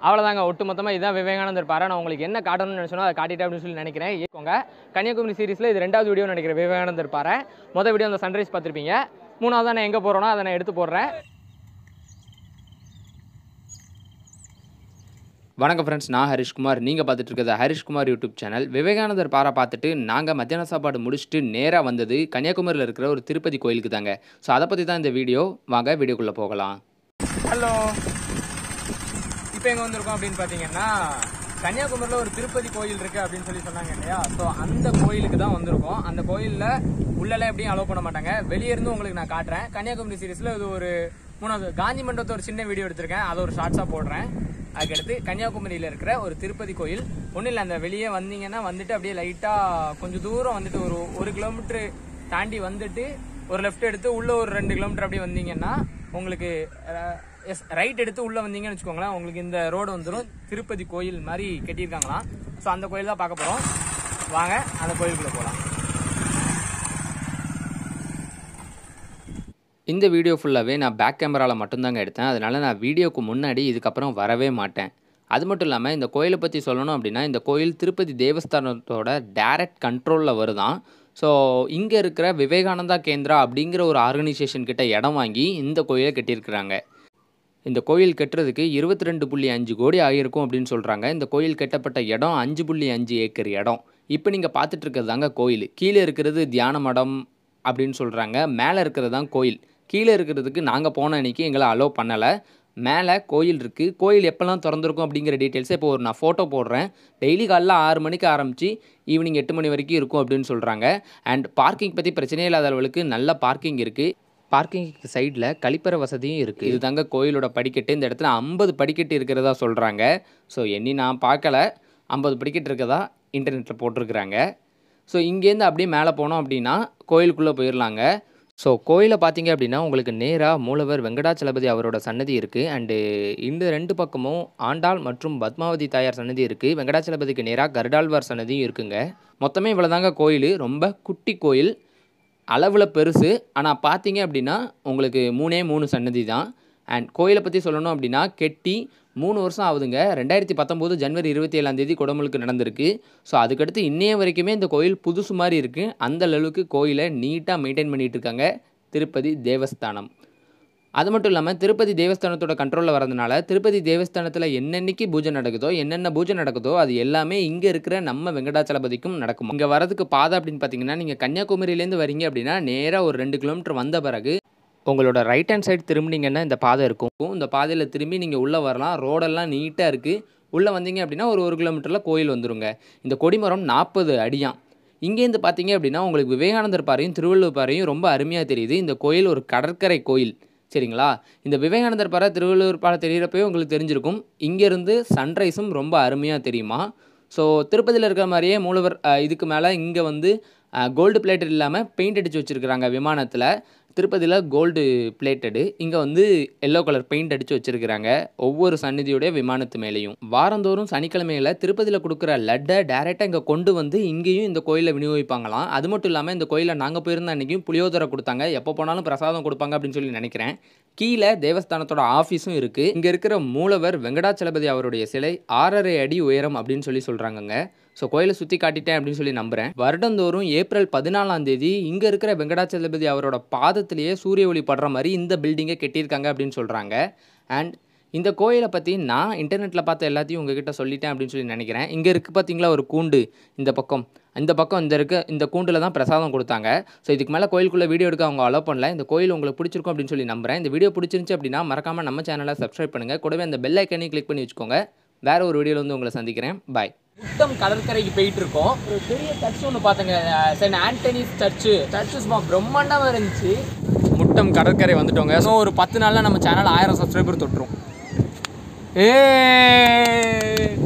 அவ்வளோதாங்க ஒட்டு மொத்தமாக இதுதான் விவேகானந்தர் பாறை நான் உங்களுக்கு என்ன காட்டணும்னு நினச்சனோ அதை காட்டிட்டேன் அப்படின்னு சொல்லி நினைக்கிறேன் ஏக்கோங்க கன்னியாகுமரி சீரிஸில் இது ரெண்டாவது வீடியோ நினைக்கிறேன் விவேகானந்தர் பாறை மொதல் வீடியோ அந்த சன்ரைஸ் பார்த்துருப்பீங்க மூணாவது நான் எங்கே போகிறோன்னா அதை நான் எடுத்து போடுறேன் வணக்கம் ஃப்ரெண்ட்ஸ் நான் ஹரிஷ்குமார் நீங்கள் பார்த்துட்டு இருக்கிறது ஹரிஷ்குமார் யூடியூப் சேனல் விவேகானந்தர் பாறை பார்த்துட்டு நாங்கள் மத்தியான சாப்பாடு முடிச்சுட்டு நேராக வந்தது கன்னியாகுமரியில் இருக்கிற ஒரு திருப்பதி கோயிலுக்கு தாங்க ஸோ அதை பற்றி தான் இந்த வீடியோ வாங்க வீடியோக்குள்ளே போகலாம் ஹலோ இப்போ எங்கே வந்திருக்கோம் அப்படின்னு பார்த்தீங்கன்னா கன்னியாகுமரியில் ஒரு திருப்பதி கோயில் இருக்குது அப்படின்னு சொல்லி சொன்னாங்க இல்லையா ஸோ அந்த கோயிலுக்கு தான் வந்திருக்கோம் அந்த கோயிலில் உள்ளெல்லாம் எப்படியும் அலோவ் பண்ண மாட்டாங்க வெளியே இருந்து உங்களுக்கு நான் காட்டுறேன் கன்னியாகுமரி சீரிஸில் இது ஒரு மூணாவது காந்தி மண்டபத்தை ஒரு சின்ன வீடியோ எடுத்திருக்கேன் அதை ஒரு ஷார்ட்ஸாக போடுறேன் அதுக்கடுத்து கன்னியாகுமரியில் இருக்கிற ஒரு திருப்பதி கோயில் ஒன்றும் இல்லை அந்த வெளியே வந்தீங்கன்னா வந்துட்டு அப்படியே லைட்டாக கொஞ்சம் தூரம் வந்துட்டு ஒரு ஒரு கிலோமீட்டர் தாண்டி வந்துட்டு ஒரு லெஃப்ட் எடுத்து உள்ள ஒரு ரெண்டு கிலோமீட்டர் அப்படியே வந்தீங்கன்னா உங்களுக்கு எஸ் ரைட் எடுத்து உள்ள வந்தீங்கன்னு வச்சுக்கோங்களேன் உங்களுக்கு இந்த ரோடு வந்துடும் திருப்பதி கோயில் மாதிரி கட்டியிருக்காங்களாம் ஸோ அந்த கோயில் தான் பார்க்க போகிறோம் வாங்க அந்த கோயிலுக்குள்ளே போகலாம் இந்த வீடியோ ஃபுல்லாகவே நான் பேக் கேமராவில் மட்டும்தாங்க எடுத்தேன் அதனால் நான் வீடியோக்கு முன்னாடி இதுக்கப்புறம் வரவே மாட்டேன் அது மட்டும் இல்லாமல் இந்த கோயிலை பற்றி சொல்லணும் அப்படின்னா இந்த கோயில் திருப்பதி தேவஸ்தானத்தோட டைரக்ட் கண்ட்ரோலில் வருதான் ஸோ இங்கே இருக்கிற விவேகானந்தா கேந்திரா அப்படிங்கிற ஒரு ஆர்கனைசேஷன் கிட்ட இடம் வாங்கி இந்த கோயிலை கட்டியிருக்கிறாங்க இந்த கோயில் கட்டுறதுக்கு இருபத்தி ரெண்டு புள்ளி அஞ்சு கோடி ஆகியிருக்கும் அப்படின்னு சொல்கிறாங்க இந்த கோயில் கட்டப்பட்ட இடம் அஞ்சு புள்ளி அஞ்சு ஏக்கர் இடம் இப்போ நீங்கள் பார்த்துட்டு இருக்கிறது தாங்க கோயில் கீழே இருக்கிறது தியான மடம் அப்படின்னு சொல்கிறாங்க மேலே இருக்கிறது தான் கோயில் கீழே இருக்கிறதுக்கு நாங்கள் போன அன்னைக்கு எங்களை அலோவ் பண்ணலை மேலே கோயில் இருக்குது கோயில் எப்போல்லாம் திறந்துருக்கும் அப்படிங்கிற டீட்டெயில்ஸை இப்போ ஒரு நான் ஃபோட்டோ போடுறேன் டெய்லி காலைல ஆறு மணிக்கு ஆரம்பித்து ஈவினிங் எட்டு மணி வரைக்கும் இருக்கும் அப்படின்னு சொல்கிறாங்க அண்ட் பார்க்கிங் பற்றி பிரச்சனையே இல்லாத அளவுக்கு நல்ல பார்க்கிங் இருக்குது பார்க்கிங்க்கு சைடில் கழிப்பற வசதியும் இருக்குது இது தாங்க கோயிலோட படிக்கட்டு இந்த இடத்துல ஐம்பது படிக்கட்டு இருக்கிறதா சொல்கிறாங்க ஸோ எண்ணி நான் பார்க்கல ஐம்பது படிக்கட்டு இருக்கிறதா இன்டர்நெட்டில் போட்டிருக்கிறாங்க ஸோ இங்கேருந்து அப்படியே மேலே போனோம் அப்படின்னா கோயிலுக்குள்ளே போயிடலாங்க ஸோ கோயிலை பார்த்தீங்க அப்படின்னா உங்களுக்கு நேராக மூலவர் வெங்கடாச்சலபதி அவரோட சன்னதி இருக்குது அண்டு இந்த ரெண்டு பக்கமும் ஆண்டாள் மற்றும் பத்மாவதி தாயார் சன்னதி இருக்குது வெங்கடாச்சலபதிக்கு நேராக கருடாழ்வார் சன்னதியும் இருக்குங்க மொத்தமே இவ்வளோதாங்க கோயில் ரொம்ப குட்டி கோயில் அளவில் பெருசு ஆனால் பார்த்தீங்க அப்படின்னா உங்களுக்கு மூணே மூணு சன்னதி தான் அண்ட் கோயிலை பற்றி சொல்லணும் அப்படின்னா கெட்டி மூணு வருஷம் ஆகுதுங்க ரெண்டாயிரத்தி பத்தொம்போது ஜனவரி இருபத்தி ஏழாம் தேதி குடமுழுக்கு நடந்திருக்கு ஸோ அதுக்கடுத்து இன்னைய வரைக்குமே இந்த கோயில் புதுசு மாதிரி இருக்குது அந்த அளவுக்கு கோயிலை நீட்டாக மெயின்டைன் பண்ணிகிட்டு இருக்காங்க திருப்பதி தேவஸ்தானம் அது மட்டும் இல்லாமல் திருப்பதி தேவஸ்தானத்தோட கண்ட்ரோலில் வரதுனால திருப்பதி தேவஸ்தானத்தில் என்னென்னைக்கு பூஜை நடக்குதோ என்னென்ன பூஜை நடக்குதோ அது எல்லாமே இங்கே இருக்கிற நம்ம வெங்கடாச்சலபதிக்கும் நடக்கும் இங்கே வரதுக்கு பாதை அப்படின்னு பார்த்தீங்கன்னா நீங்கள் கன்னியாகுமரியிலேருந்து வரீங்க அப்படின்னா நேராக ஒரு ரெண்டு கிலோமீட்டர் வந்த பிறகு உங்களோட ரைட் ஹேண்ட் சைடு திரும்பினீங்கன்னா இந்த பாதை இருக்கும் இந்த பாதையில் திரும்பி நீங்கள் உள்ளே வரலாம் ரோடெல்லாம் நீட்டாக இருக்குது உள்ளே வந்தீங்க அப்படின்னா ஒரு ஒரு கிலோமீட்டரில் கோயில் வந்துருங்க இந்த கொடிமரம் நாற்பது அடியாம் இங்கேருந்து பார்த்தீங்க அப்படின்னா உங்களுக்கு விவேகானந்தர் பாறையும் திருவள்ளுவர் பாறையும் ரொம்ப அருமையாக தெரியுது இந்த கோயில் ஒரு கடற்கரை கோயில் சரிங்களா இந்த விவேகானந்தர் பாறை திருவள்ளுவர் பாறை தெரிகிறப்பவே உங்களுக்கு தெரிஞ்சிருக்கும் இங்கேருந்து சன்ரைஸும் ரொம்ப அருமையாக தெரியுமா ஸோ திருப்பதியில் இருக்கிற மாதிரியே மூலவர் அஹ், இதுக்கு மேலே இங்கே வந்து கோல்டு பிளேட்டட் இல்லாமல் பெயிண்ட் அடித்து வச்சுருக்கிறாங்க விமானத்தில் திருப்பதியில் கோல்டு பிளேட்டடு இங்கே வந்து எல்லோ கலர் பெயிண்ட் அடித்து வச்சுருக்கிறாங்க ஒவ்வொரு சந்நிதியுடைய விமானத்து மேலேயும் வாரந்தோறும் சனிக்கிழமையில் திருப்பதியில் கொடுக்குற லட்டை டேரெக்டாக இங்கே கொண்டு வந்து இங்கேயும் இந்த கோயிலில் விநியோகிப்பாங்களாம் அது மட்டும் இல்லாமல் இந்த கோயிலில் நாங்கள் போயிருந்த அன்றைக்கும் புளியோதரை கொடுத்தாங்க எப்போ போனாலும் பிரசாதம் கொடுப்பாங்க அப்படின்னு சொல்லி நினைக்கிறேன் கீழே தேவஸ்தானத்தோட ஆஃபீஸும் இருக்குது இங்கே இருக்கிற மூலவர் வெங்கடாச்சலபதி அவருடைய சிலை ஆறரை அடி உயரம் அப்படின்னு சொல்லி சொல்கிறாங்கங்க ஸோ கோயிலை சுற்றி காட்டிட்டேன் அப்படின்னு சொல்லி நம்புகிறேன் வருடந்தோறும் ஏப்ரல் பதினாலாம் தேதி இங்கே இருக்கிற வெங்கடாச்சலபதி அவரோட பாதத்திலேயே சூரிய ஒளி படுற மாதிரி இந்த பில்டிங்கை கட்டியிருக்காங்க அப்படின்னு சொல்கிறாங்க அண்ட் இந்த கோயிலை பற்றி நான் இன்டர்நெட்டில் பார்த்த எல்லாத்தையும் உங்ககிட்ட சொல்லிட்டேன் அப்படின்னு சொல்லி நினைக்கிறேன் இங்கே இருக்குது பார்த்தீங்களா ஒரு கூண்டு இந்த பக்கம் இந்த பக்கம் இந்த இருக்க இந்த கூண்டில் தான் பிரசாதம் கொடுத்தாங்க ஸோ இதுக்கு மேலே கோயிலுக்குள்ளே வீடியோ எடுக்க அவங்க அலோவ் பண்ணல இந்த கோயில் உங்களுக்கு பிடிச்சிருக்கும் அப்படின்னு சொல்லி நம்புறேன் இந்த வீடியோ பிடிச்சிருந்துச்சு அப்படின்னா மறக்காமல் நம்ம சேனலை சப்ஸ்கிரைப் பண்ணுங்கள் கூடவே அந்த பெல் ஐக்கனையும் கிளிக் பண்ணி வச்சுக்கோங்க வேற ஒரு வீடியோவில் வந்து உங்களை சந்திக்கிறேன் பாய் முட்டம் கடற்கரைக்கு போயிட்டு இருக்கோம் ஒரு பெரிய சர்ச் ஒன்று பார்த்தங்க சென்ட் ஆண்டனிஸ் சர்ச்சு சர்ச்சு சும்மா பிரம்மாண்டமாக இருந்துச்சு முட்டம் கடற்கரை வந்துட்டோங்க ஸோ ஒரு பத்து நாளில் நம்ம சேனல் ஆயிரம் சப்ஸ்கிரைபர் தொட்டுரும் ஏ